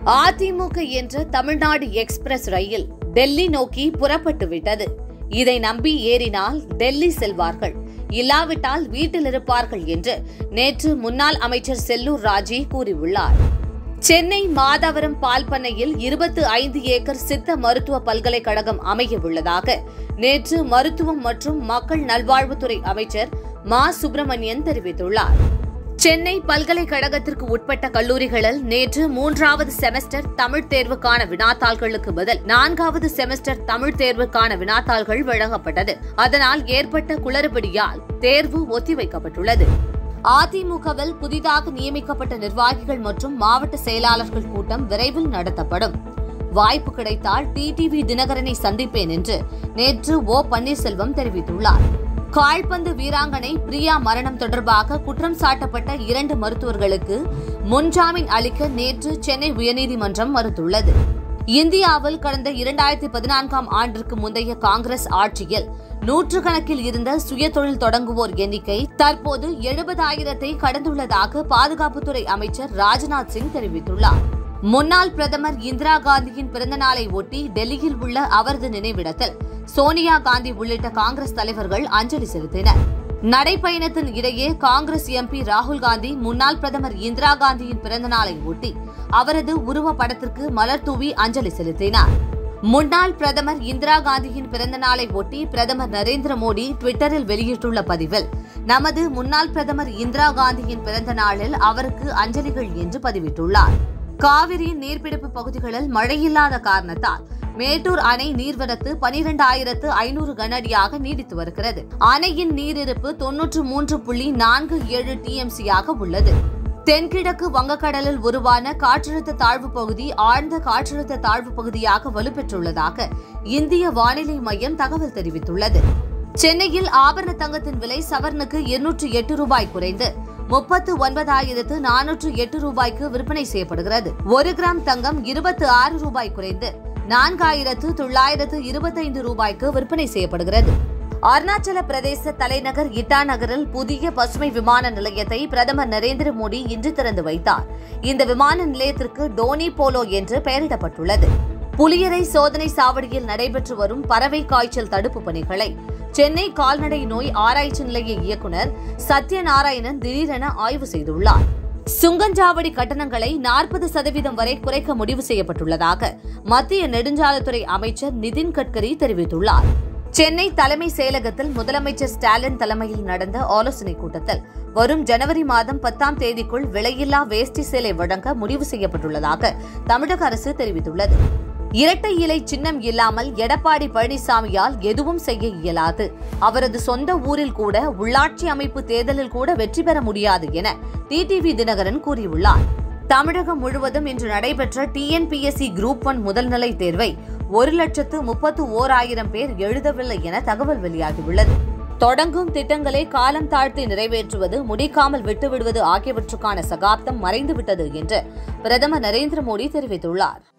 அதிமுக என்ற தமிழ்நாடு எக்ஸ்பிரஸ் ரயில் டெல்லி நோக்கி புறப்பட்டு விட்டது இதை நம்பி ஏறினால் டெல்லி செல்வார்கள் இல்லாவிட்டால் வீட்டில் இருப்பார்கள் என்று நேற்று முன்னாள் அமைச்சர் செல்லூர் ராஜி கூறியுள்ளார் சென்னை மாதவரம் பால் பண்ணையில் இருபத்து ஐந்து ஏக்கர் சித்த மருத்துவ பல்கலைக்கழகம் அமைய உள்ளதாக நேற்று மருத்துவம் மற்றும் மக்கள் நல்வாழ்வுத்துறை அமைச்சர் மா சுப்பிரமணியன் தெரிவித்துள்ளார் சென்னை பல்கலைக்கழகத்திற்கு உட்பட்ட கல்லூரிகளில் நேற்று மூன்றாவது செமஸ்டர் தமிழ் தேர்வுக்கான வினாத்தாள்களுக்கு பதில் நான்காவது செமஸ்டர் தமிழ் தேர்வுக்கான வினாத்தாள்கள் வழங்கப்பட்டது அதனால் ஏற்பட்ட குளறுபடியால் தேர்வு ஒத்திவைக்கப்பட்டுள்ளது அதிமுகவில் புதிதாக நியமிக்கப்பட்ட நிர்வாகிகள் மற்றும் மாவட்ட செயலாளர்கள் கூட்டம் விரைவில் நடத்தப்படும் வாய்ப்பு கிடைத்தால் டிடிவி தினகரனை சந்திப்பேன் என்று நேற்று ஓ பன்னீர்செல்வம் தெரிவித்துள்ளார் கால்பந்து வீராங்கனை பிரியா மரணம் தொடர்பாக குற்றம் சாட்டப்பட்ட இரண்டு மருத்துவர்களுக்கு முன்ஜாமீன் அளிக்க நேற்று சென்னை உயர்நீதிமன்றம் மறுத்துள்ளது இந்தியாவில் கடந்த இரண்டாயிரத்தி பதினான்காம் ஆண்டிற்கு முந்தைய காங்கிரஸ் ஆட்சியில் நூற்றுக்கணக்கில் இருந்த சுயதொழில் தொடங்குவோர் எண்ணிக்கை தற்போது எழுபதாயிரத்தை கடந்துள்ளதாக பாதுகாப்புத்துறை அமைச்சர் ராஜ்நாத் சிங் தெரிவித்துள்ளார் முன்னாள் பிரதமர் இந்திரா காந்தியின் பிறந்தநாளை ஒட்டி டெல்லியில் உள்ள அவரது நினைவிடத்தில் சோனியா காந்தி உள்ளிட்ட காங்கிரஸ் தலைவர்கள் அஞ்சலி செலுத்தினர் நடைப்பயணத்தின் இடையே காங்கிரஸ் எம்பி ராகுல் காந்தி முன்னாள் பிரதமர் இந்திரா காந்தியின் பிறந்தநாளை ஒட்டி அவரது உருவ படத்திற்கு மலர் தூவி அஞ்சலி செலுத்தினார் முன்னாள் பிரதமர் இந்திரா காந்தியின் பிறந்த நாளை ஒட்டி பிரதமர் நரேந்திர மோடி டுவிட்டரில் வெளியிட்டுள்ள பதிவில் நமது முன்னாள் பிரதமர் இந்திரா காந்தியின் பிறந்த நாளில் அவருக்கு அஞ்சலிகள் என்று பதிவிட்டுள்ளார் காவிரியின் நீர்பிடிப்பு பகுதிகளில் மழையில்லாத காரணத்தால் மேட்டூர் அணை நீர்வரத்து பனிரெண்டாயிரத்து ஐநூறு கனஅடியாக நீடித்து வருகிறது அணையின் நீரிருப்பு தொன்னூற்று மூன்று புள்ளி நான்கு ஏழு டிஎம்சியாக உள்ளது தென்கிழக்கு வங்கக்கடலில் உருவான காற்றழுத்த தாழ்வு பகுதி ஆழ்ந்த காற்றழுத்த தாழ்வு பகுதியாக வலுப்பெற்றுள்ளதாக இந்திய வானிலை மையம் தகவல் தெரிவித்துள்ளது சென்னையில் ஆபரண தங்கத்தின் விலை சவரனுக்கு இருநூற்று எட்டு ரூபாய் குறைந்து முப்பத்து ஒன்பதாயிரத்து நானூற்று எட்டு ரூபாய்க்கு விற்பனை செய்யப்படுகிறது ஒரு கிராம் தங்கம் இருபத்தி ஆறு ரூபாய் குறைந்து நான்காயிரத்து தொள்ளாயிரத்து இருபத்தைந்து ரூபாய்க்கு விற்பனை செய்யப்படுகிறது அருணாச்சல பிரதேச தலைநகர் இட்டா நகரில் புதிய பசுமை விமான நிலையத்தை பிரதமர் நரேந்திர மோடி இன்று திறந்து வைத்தார் இந்த விமான நிலையத்திற்கு டோனி போலோ என்று பெயரிடப்பட்டுள்ளது புலியரை சோதனை சாவடியில் நடைபெற்று வரும் பறவை காய்ச்சல் தடுப்பு பணிகளை சென்னை கால்நடை நோய் ஆராய்ச்சி நிலைய இயக்குநர் சத்யநாராயணன் திடீரென ஆய்வு செய்துள்ளார் சுங்கஞ்சாவடி கட்டணங்களை நாற்பது சதவீதம் வரை குறைக்க முடிவு செய்யப்பட்டுள்ளதாக மத்திய நெடுஞ்சாலைத்துறை அமைச்சர் நிதின் கட்கரி தெரிவித்துள்ளார் சென்னை தலைமை செயலகத்தில் முதலமைச்சர் ஸ்டாலின் தலைமையில் நடந்த ஆலோசனைக் கூட்டத்தில் வரும் ஜனவரி மாதம் பத்தாம் தேதிக்குள் விலையில்லா வேஷ்டி சேலை வழங்க முடிவு செய்யப்பட்டுள்ளதாக தமிழக அரசு தெரிவித்துள்ளது இரட்டை இலை சின்னம் இல்லாமல் எடப்பாடி பழனிசாமியால் எதுவும் செய்ய இயலாது அவரது சொந்த ஊரில் கூட உள்ளாட்சி அமைப்பு தேர்தலில் கூட வெற்றி பெற முடியாது என டிடிவி தினகரன் கூறியுள்ளார் தமிழகம் முழுவதும் இன்று நடைபெற்ற டிஎன்பிஎஸ்சி குரூப் ஒன் முதல்நிலை தேர்வை ஒரு லட்சத்து முப்பத்து ஓர் ஆயிரம் பேர் எழுதவில்லை என தகவல் வெளியாகியுள்ளது தொடங்கும் திட்டங்களை காலம் தாழ்த்தி நிறைவேற்றுவது முடிக்காமல் விட்டுவிடுவது ஆகியவற்றுக்கான சகாப்தம் மறைந்துவிட்டது என்று பிரதமர் நரேந்திர மோடி தெரிவித்துள்ளார்